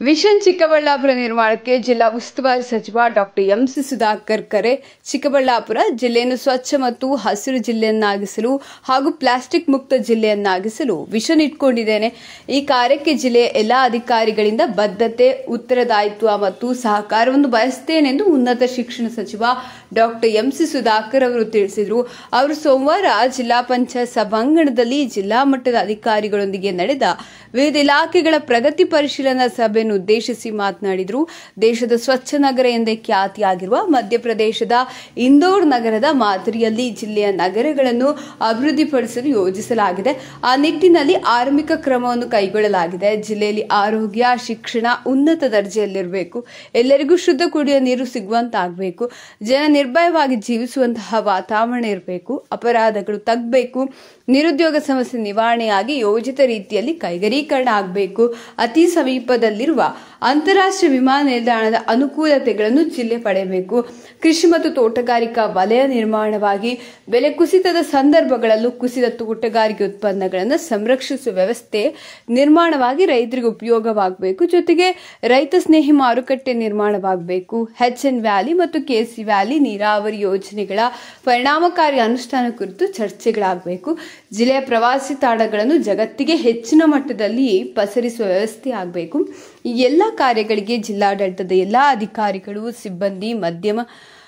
vision Chikkaballapur ನಿರ್ಮಾಣಕ್ಕೆ ಜಿಲ್ಲಾ ಉಸ್ತುವಾರಿ ಸಚಿವ ಡಾಕ್ಟರ್ ಎಂಸಿ ಸುಧಾಕರ್ ಕರೆ ಚಿಕ್ಕಬಳ್ಳಾಪುರ ಜಿಲ್ಲೆಯನ್ನು ಸ್ವಚ್ಛ ಮತ್ತು ಹಸಿರು ಜಿಲ್ಲೆಯನ್ನಾಗಿಸಲು ಹಾಗೂ ಪ್ಲಾಸ್ಟಿಕ್ ಮುಕ್ತ ಜಿಲ್ಲೆಯನ್ನಾಗಿಸಲು ವಿಷನ್ ಇಟ್ಕೊಂಡಿದ್ದೇನೆ ಈ ಕಾರ್ಯಕ್ಕೆ ಜಿಲ್ಲೆಯ ಎಲ್ಲಾ ಅಧಿಕಾರಿಗಳಿಂದ ಬದ್ಧತೆ ಉತ್ತರದಾಯಿತ್ವ ಮತ್ತು ಸಹಕಾರವನ್ನು ಬಯಸುತ್ತೇನೆಂದು ಉನ್ನತ ಶಿಕ್ಷಣ ಸಚಿವ ಡಾಕ್ಟರ್ ಎಂಸಿ ಸುಧಾಕರ್ ಅವರು ತಿಳಿಸಿದರು ಅವರು ಸೋಮವಾರ ಜಿಲ್ಲಾ ಪಂಚಾಯತ್ ಸಭಾಂಗಣದಲ್ಲಿ ಜಿಲ್ಲಾ ಮಟ್ಟದ ಅಧಿಕಾರಿಗಳೊಂದಿಗೆ ನಡೆದ ವಿವಿಧ ಇಲಾಖೆಗಳ ಪ್ರಗತಿ ಪರಿಶೀಲನಾ ಸಭೆಯನ್ನು ಉದ್ದೇಶಿಸಿ ಮಾತನಾಡಿದರು ದೇಶದ ಸ್ವಚ್ಛ ನಗರ ಎಂದೇ ಖ್ಯಾತಿಯಾಗಿರುವ ಮಧ್ಯಪ್ರದೇಶದ ಇಂದೋರ್ ನಗರದ ಮಾದರಿಯಲ್ಲಿ ಜಿಲ್ಲೆಯ ನಗರಗಳನ್ನು ಅಭಿವೃದ್ಧಿಪಡಿಸಲು ಯೋಜಿಸಲಾಗಿದೆ ಆ ನಿಟ್ಟಿನಲ್ಲಿ ಆರಂಭಿಕ ಕ್ರಮವನ್ನು ಕೈಗೊಳ್ಳಲಾಗಿದೆ ಜಿಲ್ಲೆಯಲ್ಲಿ ಆರೋಗ್ಯ ಶಿಕ್ಷಣ ಉನ್ನತ ದರ್ಜೆಯಲ್ಲಿರಬೇಕು ಎಲ್ಲರಿಗೂ ಶುದ್ಧ ಕುಡಿಯುವ ನೀರು ಸಿಗುವಂತಾಗಬೇಕು ಜನ ನಿರ್ಭಯವಾಗಿ ಜೀವಿಸುವಂತಹ ವಾತಾವರಣ ಇರಬೇಕು ಅಪರಾಧಗಳು ತಗ್ಬೇಕು ನಿರುದ್ಯೋಗ ಸಮಸ್ಯೆ ನಿವಾರಣೆಯಾಗಿ ಯೋಜಿತ ರೀತಿಯಲ್ಲಿ ಕೈಗಾರೀಕರಣ ಆಗಬೇಕು ಅತಿ ಸಮೀಪದಲ್ಲಿರುವ ಅಂತಾರಾಷ್ಟ್ರೀಯ ವಿಮಾನ ನಿಲ್ದಾಣದ ಅನುಕೂಲತೆಗಳನ್ನು ಜಿಲ್ಲೆ ಪಡೆಯಬೇಕು ಕೃಷಿ ಮತ್ತು ತೋಟಗಾರಿಕಾ ವಲಯ ನಿರ್ಮಾಣವಾಗಿ ಬೆಲೆ ಕುಸಿತದ ಸಂದರ್ಭಗಳಲ್ಲೂ ಕುಸಿದ ತೋಟಗಾರಿಕೆ ಉತ್ಪನ್ನಗಳನ್ನು ಸಂರಕ್ಷಿಸುವ ವ್ಯವಸ್ಥೆ ನಿರ್ಮಾಣವಾಗಿ ರೈತರಿಗೆ ಉಪಯೋಗವಾಗಬೇಕು ಜೊತೆಗೆ ರೈತ ಸ್ನೇಹಿ ಮಾರುಕಟ್ಟೆ ನಿರ್ಮಾಣವಾಗಬೇಕು ಎಚ್ ಎನ್ ವ್ಯಾಲಿ ಮತ್ತು ಕೆಸಿ ವ್ಯಾಲಿ ನೀರಾವರಿ ಯೋಜನೆಗಳ ಪರಿಣಾಮಕಾರಿ ಅನುಷ್ಠಾನ ಕುರಿತು ಚರ್ಚೆಗಳಾಗಬೇಕು ಜಿಲ್ಲೆಯ ಪ್ರವಾಸಿ ತಾಣಗಳನ್ನು ಜಗತ್ತಿಗೆ ಹೆಚ್ಚಿನ ಮಟ್ಟದಲ್ಲಿ ಪಸರಿಸುವ ವ್ಯವಸ್ಥೆ ಆಗಬೇಕು ಈ ಎಲ್ಲ ಕಾರ್ಯಗಳಿಗೆ ಜಿಲ್ಲಾಡಳಿತದ ಎಲ್ಲ ಅಧಿಕಾರಿಗಳು ಸಿಬ್ಬಂದಿ ಮಧ್ಯಮ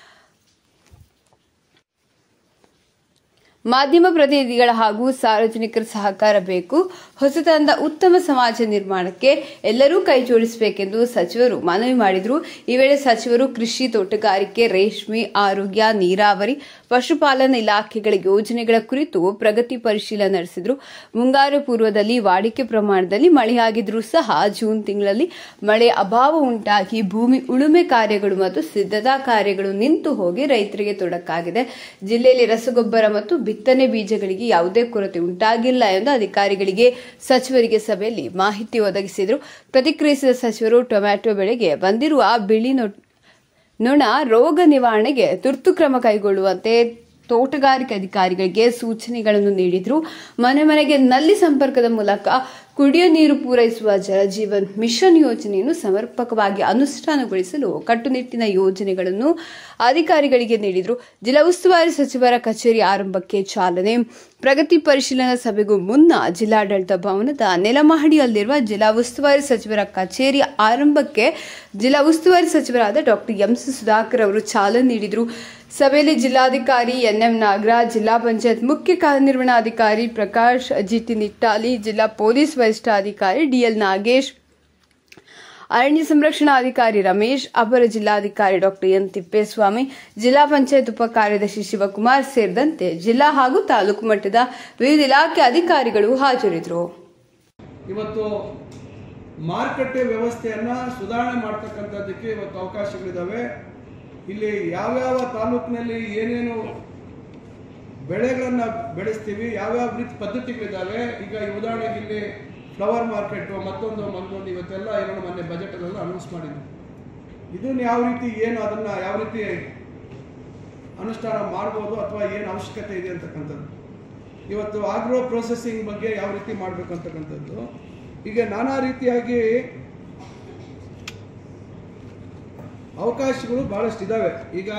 ಮಾಧ್ಯಮ ಪ್ರತಿನಿಧಿಗಳ ಹಾಗೂ ಸಾರ್ವಜನಿಕರ ಸಹಕಾರ ಬೇಕು ಹೊಸತನದ ಉತ್ತಮ ಸಮಾಜ ನಿರ್ಮಾಣಕ್ಕೆ ಎಲ್ಲರೂ ಕೈ ಜೋಡಿಸಬೇಕೆಂದು ಸಚಿವರು ಮನವಿ ಮಾಡಿದರು ಈ ವೇಳೆ ಸಚಿವರು ಕೃಷಿ ತೋಟಗಾರಿಕೆ ರೇಷ್ಮೆ ಆರೋಗ್ಯ ನೀರಾವರಿ ಪಶುಪಾಲನಾ ಇಲಾಖೆಗಳ ಯೋಜನೆಗಳ ಕುರಿತು ಪ್ರಗತಿ ಪರಿಶೀಲನೆ ನಡೆಸಿದರು ಮುಂಗಾರು ಪೂರ್ವದಲ್ಲಿ ವಾಡಿಕೆ ಪ್ರಮಾಣದಲ್ಲಿ ಮಳೆಯಾಗಿದ್ರೂ ಸಹ ಜೂನ್ ತಿಂಗಳಲ್ಲಿ ಮಳೆ ಅಭಾವ ಉಂಟಾಗಿ ಭೂಮಿ ಉಳುಮೆ ಕಾರ್ಯಗಳು ಮತ್ತು ಸಿದ್ಧತಾ ಕಾರ್ಯಗಳು ನಿಂತು ಹೋಗಿ ರೈತರಿಗೆ ತೊಡಕಾಗಿದೆ ಜಿಲ್ಲೆಯಲ್ಲಿ ರಸಗೊಬ್ಬರ ಮತ್ತು ಬಿತ್ತನೆ ಬೀಜಗಳಿಗೆ ಯಾವುದೇ ಕೊರತೆ ಉಂಟಾಗಿಲ್ಲ ಎಂದು ಅಧಿಕಾರಿಗಳಿಗೆ ಸಚಿವರಿಗೆ ಸಭೆಯಲ್ಲಿ ಮಾಹಿತಿ ಒದಗಿಸಿದರು ಪ್ರತಿಕ್ರಿಯಿಸಿದ ಸಚಿವರು ಟೊಮ್ಯಾಟೊ ಬೆಳೆಗೆ ಬಂದಿರುವ ಬಿಳಿ ನೊಣ ರೋಗ ನಿವಾರಣೆಗೆ ತುರ್ತು ಕ್ರಮ ಕೈಗೊಳ್ಳುವಂತೆ ತೋಟಗಾರಿಕೆ ಅಧಿಕಾರಿಗಳಿಗೆ ಸೂಚನೆಗಳನ್ನು ನೀಡಿದರು ಮನೆ ಮನೆಗೆ ನಲ್ಲಿ ಸಂಪರ್ಕದ ಮೂಲಕ ಕುಡಿಯುವ ನೀರು ಪೂರೈಸುವ ಜಲಜೀವನ್ ಮಿಷನ್ ಯೋಜನೆಯನ್ನು ಸಮರ್ಪಕವಾಗಿ ಅನುಷ್ಠಾನಗೊಳಿಸಲು ಕಟ್ಟುನಿಟ್ಟಿನ ಯೋಜನೆಗಳನ್ನು ಅಧಿಕಾರಿಗಳಿಗೆ ನೀಡಿದರು ಜಿಲ್ಲಾ ಉಸ್ತುವಾರಿ ಸಚಿವರ ಕಚೇರಿ ಆರಂಭಕ್ಕೆ ಚಾಲನೆ ಪ್ರಗತಿ ಪರಿಶೀಲನಾ ಸಭೆಗೂ ಮುನ್ನ ಜಿಲ್ಲಾಡಳಿತ ಭವನದ ನೆಲಮಹಡಿಯಲ್ಲಿರುವ ಜಿಲ್ಲಾ ಉಸ್ತುವಾರಿ ಸಚಿವರ ಕಚೇರಿ ಆರಂಭಕ್ಕೆ ಜಿಲ್ಲಾ ಉಸ್ತುವಾರಿ ಸಚಿವರಾದ ಡಾಕ್ಟರ್ ಎಂಸಿ ಸುಧಾಕರ್ ಅವರು ಚಾಲನೆ ನೀಡಿದರು ಸಭೆಯಲ್ಲಿ ಜಿಲ್ಲಾಧಿಕಾರಿ ಎನ್ಎಂ ನಾಗರಾಜ್ ಜಿಲ್ಲಾ ಪಂಚಾಯತ್ ಮುಖ್ಯ ಕಾರ್ಯನಿರ್ವಹಣಾಧಿಕಾರಿ ಪ್ರಕಾಶ್ ಜಿಟಿ ನಿಟ್ಟಾಲಿ ಜಿಲ್ಲಾ ಪೊಲೀಸ್ ವರಿಷ್ಠಾಧಿಕಾರಿ ಡಿಎಲ್ ನಾಗೇಶ್ ಅರಣ್ಯ ಸಂರಕ್ಷಣಾಧಿಕಾರಿ ರಮೇಶ್ ಅಪರ ಜಿಲ್ಲಾಧಿಕಾರಿ ಡಾಕ್ಟರ್ ಎನ್ ತಿಪ್ಪೇಸ್ವಾಮಿ ಜಿಲ್ಲಾ ಪಂಚಾಯತ್ ಉಪ ಕಾರ್ಯದರ್ಶಿ ಶಿವಕುಮಾರ್ ಸೇರಿದಂತೆ ಜಿಲ್ಲಾ ಹಾಗೂ ತಾಲೂಕು ಮಟ್ಟದ ವಿವಿಧ ಇಲಾಖೆ ಅಧಿಕಾರಿಗಳು ಹಾಜರಿದ್ದರು ಇವತ್ತು ಮಾರುಕಟ್ಟೆ ವ್ಯವಸ್ಥೆಯನ್ನ ಸುಧಾರಣೆ ಮಾಡ್ತಕ್ಕಂಥದ್ದಕ್ಕೆ ಇವತ್ತು ಅವಕಾಶಗಳಿದ್ದಾವೆ ಇಲ್ಲಿ ಯಾವ್ಯಾವ ತಾಲೂಕಿನಲ್ಲಿ ಏನೇನು ಬೆಳೆಗಳನ್ನ ಬೆಳೆಸ್ತೀವಿ ಯಾವ್ಯಾವ ರೀತಿ ಪದ್ಧತಿಗಳಿದ್ದಾವೆ ಈಗ ಈ ಉದಾಹರಣೆಗೆ ಇಲ್ಲಿ ಫ್ಲವರ್ ಮಾರ್ಕೆಟ್ ಮತ್ತೊಂದು ಮತ್ತೊಂದು ಇವತ್ತೆಲ್ಲ ಏನೋ ಮೊನ್ನೆ ಬಜೆಟ್ ಅಲ್ಲೆಲ್ಲ ಅನೌನ್ಸ್ ಮಾಡಿದ್ವಿ ಇದನ್ನ ಯಾವ ರೀತಿ ಏನು ಅದನ್ನ ಯಾವ ರೀತಿ ಅನುಷ್ಠಾನ ಮಾಡ್ಬೋದು ಅಥವಾ ಏನು ಅವಶ್ಯಕತೆ ಇದೆ ಅಂತಕ್ಕಂಥದ್ದು ಇವತ್ತು ಆಗ್ರೋ ಪ್ರೊಸೆಸಿಂಗ್ ಬಗ್ಗೆ ಯಾವ ರೀತಿ ಮಾಡಬೇಕು ಅಂತಕ್ಕಂಥದ್ದು ಈಗ ನಾನಾ ರೀತಿಯಾಗಿ ಅವಕಾಶಗಳು ಬಹಳಷ್ಟು ಇದಾವೆ ಈಗ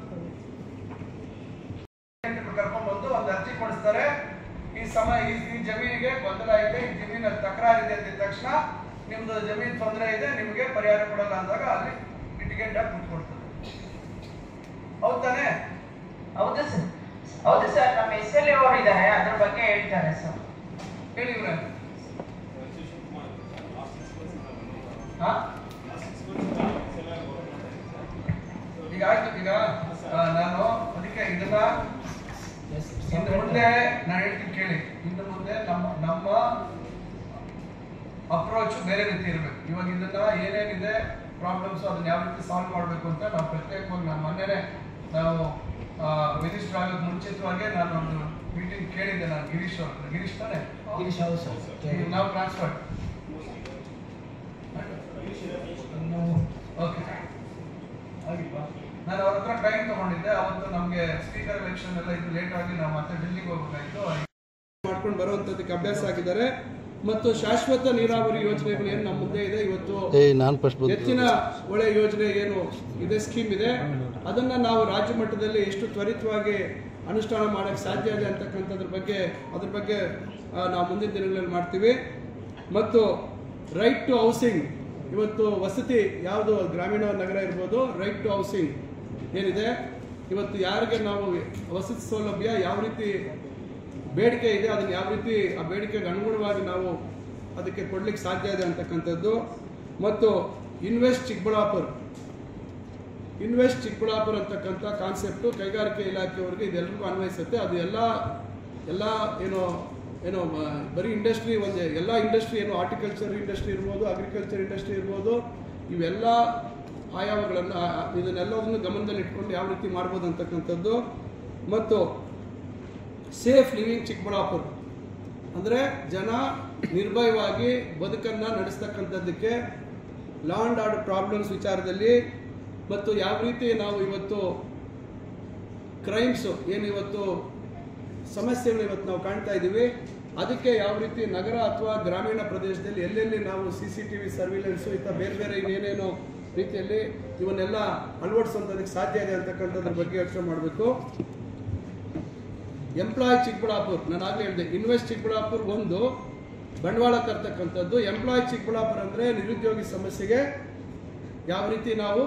ಕರ್ಕೊಂಡ್ಬಂದು ಒಂದು ಅರ್ಜಿ ಕೊಡಿಸ್ತಾರೆ ಈ ಸಮಯ ಈ ಈ ಜಮೀನಿಗೆ ಗೊಂದಲ ಇದೆ ಈ ಜಮೀನ ತಕರಾರಿದೆ ಅಂದಿದ ತಕ್ಷಣ ನಿಮ್ದು ಜಮೀನು ತೊಂದರೆ ಇದೆ ನಿಮಗೆ ಪರಿಹಾರ ಕೊಡಲ್ಲ ಅಂದಾಗ ಅಲ್ಲಿ ಲಿಟಿಗೇಟ್ ಆಗಿ ಕೂತ್ಕೊಡ್ತಾರೆ ಹೌದ್ ತಾನೇ ಹೌದು ಸರ್ ಹೌದು ಸರ್ ನಮ್ಮ ಎಸ್ ಎಲ್ ಅವರು ಇದ್ದಾರೆ ಅದ್ರ ಬಗ್ಗೆ ಹೇಳ್ತಾರೆ ಸರ್ ಹೇಳಿ ಇವ್ರೆ ಹಾ ಈಗ ಆಯ್ತು ಈಗ ಆ, ನಾನು ಅದಕ್ಕೆ ಇದನ್ನ ಇನ್ನು ಮುಂದೆ ನಾನು ಹೇಳ್ತೀನಿ ಕೇಳಿ ಇನ್ನು ಮುಂದೆ ನಮ್ಮ ನಮ್ಮ ಅಪ್ರೋಚ್ ಬೇರೆ ರೀತಿ ಇರಬೇಕು ಇವಾಗ ಇದನ್ನ ಏನೇನಿದೆ ಪ್ರಾಬ್ಲಮ್ಸ್ ಅದನ್ನ ಯಾವ ರೀತಿ ಸಾಲ್ವ್ ಮಾಡಬೇಕು ಅಂತ ನಾವು ಪ್ರತ್ಯೇಕವಾಗಿ ನಾನು ಮೊನ್ನೆನೆ ನಾವು ಮಿನಿಸ್ಟರ್ ಆಗೋದು ಮುಂಚಿತವಾಗಿ ನಾನು ಒಂದು ಮೀಟಿಂಗ್ ಕೇಳಿದ್ದೆ ನಾನು ಗಿರೀಶ್ ಅವ್ರ ಗಿರೀಶ್ ತಾನೆ ಗಿರೀಶ್ ಹೌದು ಸರ್ ನಾವು ಟ್ರಾನ್ಸ್ಫರ್ ಓಕೆ ಆಗಿಲ್ವಾ ನಾನು ಅವ್ರ ಹತ್ರ ಟೈಮ್ ತಗೊಂಡಿದ್ದೆ ಅವತ್ತು ನಮಗೆ ಸ್ಪೀಕರ್ ಎಲೆಕ್ಷನ್ ಎಲ್ಲ ಇದು ಲೇಟ್ ಆಗಿ ನಾವು ಮತ್ತೆ ಡೆಲ್ಲಿಗೆ ಹೋಗ್ಬೇಕಾಯ್ತು ಮಾಡ್ಕೊಂಡು ಬರುವಂಥದ್ದಕ್ಕೆ ಅಭ್ಯಾಸ ಆಗಿದ್ದಾರೆ ಮತ್ತು ಶಾಶ್ವತ ನೀರಾವರಿ ಯೋಜನೆಗಳು ಏನು ನಮ್ಮ ಮುಂದೆ ಇದೆ ಇವತ್ತು ಏ ನಾನು ಫಸ್ಟ್ ಹೆಚ್ಚಿನ ಒಳ್ಳೆ ಯೋಜನೆ ಏನು ಇದೆ ಸ್ಕೀಮ್ ಇದೆ ಅದನ್ನ ನಾವು ರಾಜ್ಯ ಮಟ್ಟದಲ್ಲಿ ಎಷ್ಟು ತ್ವರಿತವಾಗಿ ಅನುಷ್ಠಾನ ಮಾಡಕ್ಕೆ ಸಾಧ್ಯ ಇದೆ ಅಂತಕ್ಕಂಥದ್ರ ಬಗ್ಗೆ ಅದ್ರ ಬಗ್ಗೆ ಆ, ನಾವು ಮುಂದಿನ ದಿನಗಳಲ್ಲಿ ಮಾಡ್ತೀವಿ ಮತ್ತು ರೈಟ್ ಟು ಹೌಸಿಂಗ್ ಇವತ್ತು ವಸತಿ ಯಾವುದು ಗ್ರಾಮೀಣ ನಗರ ಇರ್ಬೋದು ರೈಟ್ ಟು ಹೌಸಿಂಗ್ ಏನಿದೆ ಇವತ್ತು ಯಾರಿಗೆ ನಾವು ವಸತಿ ಸೌಲಭ್ಯ ಯಾವ ರೀತಿ ಬೇಡಿಕೆ ಇದೆ ಅದನ್ನ ಯಾವ ರೀತಿ ಆ ಬೇಡಿಕೆಗೆ ಅನುಗುಣವಾಗಿ ನಾವು ಅದಕ್ಕೆ ಕೊಡ್ಲಿಕ್ಕೆ ಸಾಧ್ಯ ಇದೆ ಅಂತಕ್ಕಂಥದ್ದು ಮತ್ತು ಇನ್ವೆಸ್ಟ್ ಚಿಕ್ಕಬಳ್ಳಾಪುರ ಇನ್ವೆಸ್ಟ್ ಚಿಕ್ಕಬಳ್ಳಾಪುರ ಅಂತಕ್ಕಂಥ ಕಾನ್ಸೆಪ್ಟು ಕೈಗಾರಿಕೆ ಇಲಾಖೆಯವರಿಗೆ ಇದೆಲ್ಲರಿಗೂ ಅನ್ವಯಿಸುತ್ತೆ ಅದು ಎಲ್ಲ ಎಲ್ಲ ಏನು ಏನು ಮ- ಬರೀ ಇಂಡಸ್ಟ್ರಿ ಒಂದೇ ಎಲ್ಲ ಇಂಡಸ್ಟ್ರಿ ಏನು ಹಾರ್ಟಿಕಲ್ಚರ್ ಇಂಡಸ್ಟ್ರಿ ಇರ್ಬೋದು ಅಗ್ರಿಕಲ್ಚರ್ ಇಂಡಸ್ಟ್ರಿ ಇರ್ಬೋದು ಇವೆಲ್ಲ ಆಯಾಮಗಳನ್ನು ಆ- ಆ- ಇದನ್ನೆಲ್ಲದನ್ನು ಗಮನದಲ್ಲಿ ಇಟ್ಕೊಂಡು ಯಾವ ರೀತಿ ಮಾಡ್ಬೋದು ಅಂತಕ್ಕಂಥದ್ದು ಮತ್ತು ಸೇಫ್ ಲಿವಿಂಗ್ ಚಿಕ್ಕಬಳ್ಳಾಪುರ ಅಂದರೆ ಜನ ನಿರ್ಭಯವಾಗಿ ಬದುಕನ್ನು ನಡೆಸ್ತಕ್ಕಂಥದ್ದಕ್ಕೆ ಲಾ ಆ್ಯಂಡ್ ಆರ್ಡರ್ ಪ್ರಾಬ್ಲಮ್ಸ್ ವಿಚಾರದಲ್ಲಿ ಮತ್ತು ಯಾವ ರೀತಿ ನಾವು ಇವತ್ತು ಕ್ರೈಮ್ಸು ಏನು ಇವತ್ತು ಸಮಸ್ಯೆಗಳು ಇವತ್ತು ನಾವು ಕಾಣ್ತಾ ಇದ್ದೀವಿ ಅದಕ್ಕೆ ಯಾವ ರೀತಿ ನಗರ ಅಥವಾ ಗ್ರಾಮೀಣ ಪ್ರದೇಶದಲ್ಲಿ ಎಲ್ಲೆಲ್ಲಿ ನಾವು C C T V surveillance ಇಂಥ ಬೇರೆ ಬೇರೆ ಇನ್ನೇನೇನೋ ರೀತಿಯಲ್ಲಿ ಇವನ್ನೆಲ್ಲ ಅಳವಡಿಸೋಂಥದಕ್ಕೆ ಸಾಧ್ಯ ಇದೆ ಅಂತಕ್ಕಂಥದ್ರ ಬಗ್ಗೆ ಯೋಚನೆ ಮಾಡಬೇಕು ಎಂಪ್ಲಾಯ್ ಚಿಕ್ಕಬಳ್ಳಾಪುರ ನಾನು ಆಗಲೇ ಹೇಳಿದೆ ಇನ್ವೆಸ್ಟ್ ಚಿಕ್ಕಬಳ್ಳಾಪುರ ಒಂದು ಬಂಡವಾಳ ತರ್ತಕ್ಕಂಥದ್ದು ಎಂಪ್ಲಾಯ್ ಚಿಕ್ಕಬಳ್ಳಾಪುರ ಅಂದರೆ ನಿರುದ್ಯೋಗಿ ಸಮಸ್ಯೆಗೆ ಯಾವ ರೀತಿ ನಾವು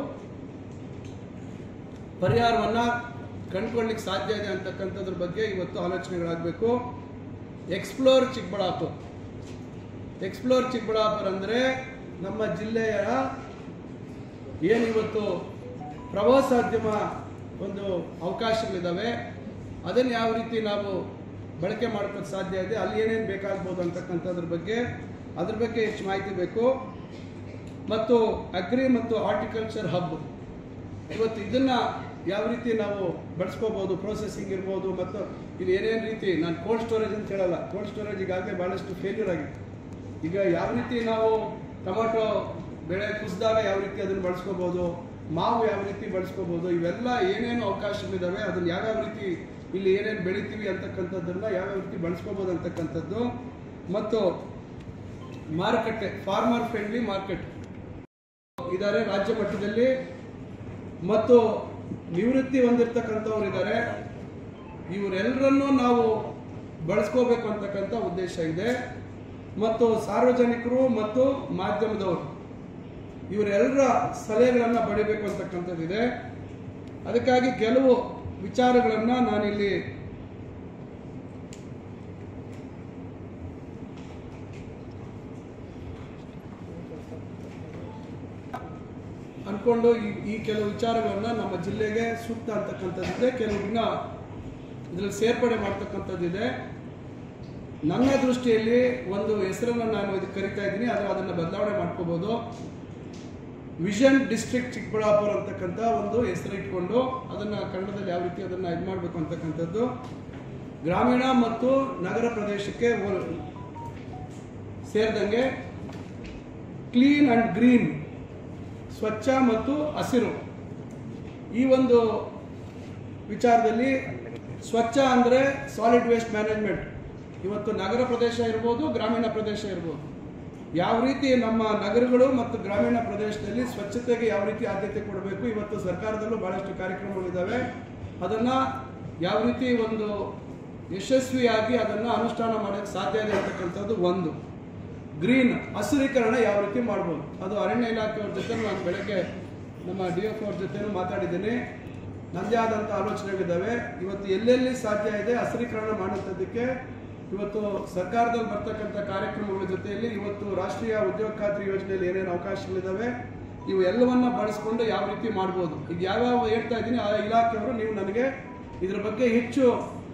ಪರಿಹಾರವನ್ನು ಕಂಡುಕೊಳ್ಳಿಕ್ಕೆ ಸಾಧ್ಯ ಇದೆ ಅಂತಕ್ಕಂಥದ್ರ ಬಗ್ಗೆ ಇವತ್ತು ಆಲೋಚನೆಗಳಾಗಬೇಕು ಎಕ್ಸ್ಪ್ಲೋರ್ ಚಿಕ್ಕಬಳ್ಳಾಪುರ ಎಕ್ಸ್ಪ್ಲೋರ್ ಚಿಕ್ಕಬಳ್ಳಾಪುರ ಅಂದರೆ ನಮ್ಮ ಜಿಲ್ಲೆಯ ಏನಿವತ್ತು ಪ್ರವಾಸೋದ್ಯಮ ಒಂದು ಅವಕಾಶಗಳಿದ್ದಾವೆ ಅದನ್ನು ಯಾವ ರೀತಿ ನಾವು ಬಳಕೆ ಮಾಡ್ಕೋಕ್ಕೆ ಸಾಧ್ಯ ಇದೆ ಅಲ್ಲಿ ಏನೇನು ಬೇಕಾಗ್ಬೋದು ಅಂತಕ್ಕಂಥದ್ರ ಬಗ್ಗೆ ಅದ್ರ ಬಗ್ಗೆ ಹೆಚ್ಚು ಮಾಹಿತಿ ಬೇಕು ಮತ್ತು ಅಗ್ರಿ ಮತ್ತು ಹಾರ್ಟಿಕಲ್ಚರ್ ಹಬ್ ಇವತ್ತು ಇದನ್ನ ಯಾವ ರೀತಿ ನಾವು ಬಳಸ್ಕೋಬಹುದು ಪ್ರೊಸೆಸಿಂಗ್ ಇರ್ಬೋದು ಮತ್ತು ಇದು ಏನೇನು ರೀತಿ ನಾನು ಕೋಲ್ಡ್ ಸ್ಟೋರೇಜ್ ಅಂತ ಹೇಳಲ್ಲ ಕೋಲ್ಡ್ ಸ್ಟೋರೇಜ್ ಈಗಾಗಲೇ ಭಾಳಷ್ಟು ಫೇಲ್ಯೂರ್ ಆಗಿದೆ ಈಗ ಯಾವ ರೀತಿ ನಾವು ಟೊಮಾಟೊ ಬೆಳೆ ಕುಸಿದಾಗ ಯಾವ ರೀತಿ ಅದನ್ನು ಬಳಸ್ಕೋಬಹುದು ಮಾವು ಯಾವ ರೀತಿ ಬಳಸ್ಕೋಬಹುದು ಇವೆಲ್ಲ ಏನೇನು ಅವಕಾಶಗಳಿದಾವೆ ಅದನ್ನ ಯಾವ್ಯಾವ ರೀತಿ ಇಲ್ಲಿ ಏನೇನು ಬೆಳಿತೀವಿ ಅಂತಕ್ಕಂಥದ್ದನ್ನ ಯಾವ್ಯಾವ ರೀತಿ ಬಳಸ್ಕೋಬಹುದು ಅಂತಕ್ಕಂಥದ್ದು ಮತ್ತು ಮಾರುಕಟ್ಟೆ ಫಾರ್ಮರ್ ಫ್ರೆಂಡ್ಲಿ ಮಾರ್ಕೆಟ್ ಇದ್ದಾರೆ ರಾಜ್ಯ ಮಟ್ಟದಲ್ಲಿ ಮತ್ತು ನಿವೃತ್ತಿ ಹೊಂದಿರತಕ್ಕಂಥವ್ರು ಇದ್ದಾರೆ ಇವರೆಲ್ಲರನ್ನೂ ನಾವು ಬಳಸ್ಕೋಬೇಕು ಅಂತಕ್ಕಂಥ ಉದ್ದೇಶ ಇದೆ ಮತ್ತು ಸಾರ್ವಜನಿಕರು ಮತ್ತು ಮಾಧ್ಯಮದವರು ಇವರೆಲ್ಲರ ಸಲಹೆಗಳನ್ನು ಪಡಿಬೇಕು ಅಂತಕ್ಕಂಥದ್ದಿದೆ ಅದಕ್ಕಾಗಿ ಕೆಲವು ವಿಚಾರಗಳನ್ನು ನಾನಿಲ್ಲಿ ಅನ್ಕೊಂಡು ಈ ಈ ಕೆಲವು ವಿಚಾರಗಳನ್ನ ನಮ್ಮ ಜಿಲ್ಲೆಗೆ ಸೂಕ್ತ ಅಂತಕ್ಕಂಥದ್ದಿದೆ ಕೆಲವು ಇನ್ನ ಇದರಲ್ಲಿ ಸೇರ್ಪಡೆ ಮಾಡ್ತಕ್ಕಂಥದ್ದಿದೆ ನನ್ನ ದೃಷ್ಟಿಯಲ್ಲಿ ಒಂದು ಹೆಸರನ್ನು ನಾನು ಇದಕ್ಕೆ ಕರಿತಾ ಇದ್ದೀನಿ ಆದರೆ ಅದನ್ನು ಬದಲಾವಣೆ ಮಾಡ್ಕೋಬಹುದು ವಿಷನ್ ಡಿಸ್ಟ್ರಿಕ್ಟ್ ಚಿಕ್ಕಬಳ್ಳಾಪುರ ಅಂತಕ್ಕಂಥ ಒಂದು ಹೆಸರು ಇಟ್ಕೊಂಡು ಅದನ್ನು ಕನ್ನಡದಲ್ಲಿ ಯಾವ ರೀತಿ ಅದನ್ನು ಇದು ಮಾಡಬೇಕು ಅಂತಕ್ಕಂಥದ್ದು ಗ್ರಾಮೀಣ ಮತ್ತು ನಗರ ಪ್ರದೇಶಕ್ಕೆ ಹೋ- ಸೇರಿದಂಗೆ ಕ್ಲೀನ್ ಅಂಡ್ ಗ್ರೀನ್ ಸ್ವಚ್ಛ ಮತ್ತು ಹಸಿರು ಈ ಒಂದು ವಿಚಾರದಲ್ಲಿ ಸ್ವಚ್ಛ ಅಂದರೆ ಸಾಲಿಡ್ ವೇಸ್ಟ್ ಮ್ಯಾನೇಜ್ಮೆಂಟ್ ಇವತ್ತು ನಗರ ಪ್ರದೇಶ ಇರ್ಬೋದು ಗ್ರಾಮೀಣ ಪ್ರದೇಶ ಇರ್ಬೋದು ಯಾವ ರೀತಿ ನಮ್ಮ ನಗರಗಳು ಮತ್ತು ಗ್ರಾಮೀಣ ಪ್ರದೇಶದಲ್ಲಿ ಸ್ವಚ್ಛತೆಗೆ ಯಾವ ರೀತಿ ಆದ್ಯತೆ ಕೊಡಬೇಕು ಇವತ್ತು ಸರ್ಕಾರದಲ್ಲೂ ಬಹಳಷ್ಟು ಕಾರ್ಯಕ್ರಮಗಳಿದ್ದಾವೆ ಅದನ್ನು ಯಾವ ರೀತಿ ಒಂದು ಯಶಸ್ವಿಯಾಗಿ ಅದನ್ನು ಅನುಷ್ಠಾನ ಮಾಡೋಕ್ಕೆ ಸಾಧ್ಯ ಇದೆ ಅಂತಕ್ಕಂಥದ್ದು ಒಂದು ಗ್ರೀನ್ ಹಸಿರೀಕರಣ ಯಾವ ರೀತಿ ಮಾಡ್ಬೋದು ಅದು ಅರಣ್ಯ ಇಲಾಖೆಯವ್ರ ಜೊತೆ ನಾನು ಬೆಳಗ್ಗೆ ನಮ್ಮ ಡಿ ಎಫ್ ಅವ್ರ ಜೊತೆನೂ ಮಾತಾಡಿದ್ದೀನಿ ನನ್ನದೇ ಆದಂಥ ಆಲೋಚನೆಗಳಿದ್ದಾವೆ ಇವತ್ತು ಎಲ್ಲೆಲ್ಲಿ ಸಾಧ್ಯ ಇದೆ ಹಸಿರೀಕರಣ ಮಾಡುವಂಥದ್ದಕ್ಕೆ ಇವತ್ತು ಸರ್ಕಾರದಲ್ಲಿ ಬರ್ತಕ್ಕಂಥ ಕಾರ್ಯಕ್ರಮಗಳ ಜೊತೆಯಲ್ಲಿ ಇವತ್ತು ರಾಷ್ಟ್ರೀಯ ಉದ್ಯೋಗ ಖಾತ್ರಿ ಯೋಜನೆಯಲ್ಲಿ ಏನೇನು ಅವಕಾಶಗಳಿದ್ದಾವೆ ಇವು ಎಲ್ಲವನ್ನ ಬಳಸ್ಕೊಂಡು ಯಾವ ರೀತಿ ಮಾಡ್ಬೋದು ಈಗ ಯಾವ್ಯಾವ ಹೇಳ್ತಾ ಇದ್ದೀನಿ ಆ ಇಲಾಖೆಯವರು ನೀವು ನನಗೆ ಇದ್ರ ಬಗ್ಗೆ ಹೆಚ್ಚು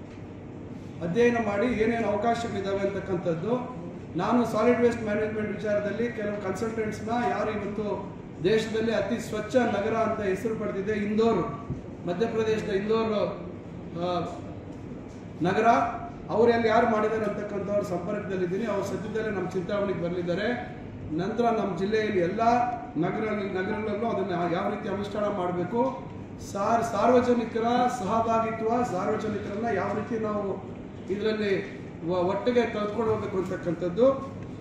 ಅಧ್ಯಯನ ಮಾಡಿ ಏನೇನು ಅವಕಾಶಗಳಿದ್ದಾವೆ ಅಂತಕ್ಕಂಥದ್ದು ನಾನು ಸಾಲಿಡ್ ವೇಸ್ಟ್ ಮ್ಯಾನೇಜ್ಮೆಂಟ್ ವಿಚಾರದಲ್ಲಿ ಕೆಲವು ಕನ್ಸಲ್ಟೆಂಟ್ಸ್ನ ಯಾರು ಇವತ್ತು ದೇಶದಲ್ಲಿ ಅತಿ ಸ್ವಚ್ಛ ನಗರ ಅಂತ ಹೆಸರು ಪಡೆದಿದೆ ಇಂದೋರ್ ಮಧ್ಯಪ್ರದೇಶದ ಇಂದೋರ್ ಆ, ನಗರ ಅವ್ರು ಎಲ್ಲಿ ಯಾರು ಮಾಡಿದ್ದಾರೆ ಅಂತಕ್ಕಂಥವ್ರ ಸಂಪರ್ಕದಲ್ಲಿದ್ದೀನಿ ಅವ್ರ ಸದ್ಯದಲ್ಲೇ ನಮ್ಮ ಚಿಂತಾವಣೆಗೆ ಬರಲಿದ್ದಾರೆ ನಂತರ ನಮ್ಮ ಜಿಲ್ಲೆಯಲ್ಲಿ ಎಲ್ಲ ನಗರ ನಗರಗಳಲ್ಲೂ ಅದನ್ನು ಯಾವ ರೀತಿ ಅನುಷ್ಠಾನ ಮಾಡಬೇಕು ಸಾರ್ ಸಾರ್ವಜನಿಕರ ಸಹಭಾಗಿತ್ವ ಸಾರ್ವಜನಿಕರನ್ನ ಯಾವ ರೀತಿ ನಾವು ಇದರಲ್ಲಿ ಒಟ್ಟಿಗೆ ಕಲ್ತ್ಕೊಂಡು ಹೋಗ್ಬೇಕು ಅಂತಕ್ಕಂಥದ್ದು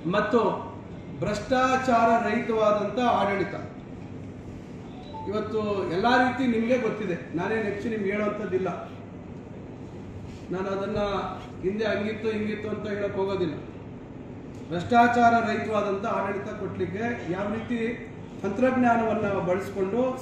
ಮತ್ತು ಭ್ರಷ್ಟಾಚಾರ ರಹಿತವಾದಂಥ ಆಡಳಿತ ಇವತ್ತು ಎಲ್ಲ ರೀತಿ ನಿಮಗೆ ಗೊತ್ತಿದೆ ನಾನೇ ನೆಚ್ಚಿ ನಿಮ್ಗೆ ಹೇಳುವಂಥದ್ದಿಲ್ಲ ನಾನು ಅದನ್ನ ಹಿಂದೆ ಹಂಗಿತ್ತು ಹಿಂಗಿತ್ತು ಅಂತ ಹೇಳಕ್ ಹೋಗೋದಿಲ್ಲ ಭ್ರಷ್ಟಾಚಾರ ರಹಿತವಾದಂಥ ಆಡಳಿತ ಕೊಡ್ಲಿಕ್ಕೆ ಯಾವ ರೀತಿ ತಂತ್ರಜ್ಞಾನವನ್ನು ಬಳಸಿಕೊಂಡು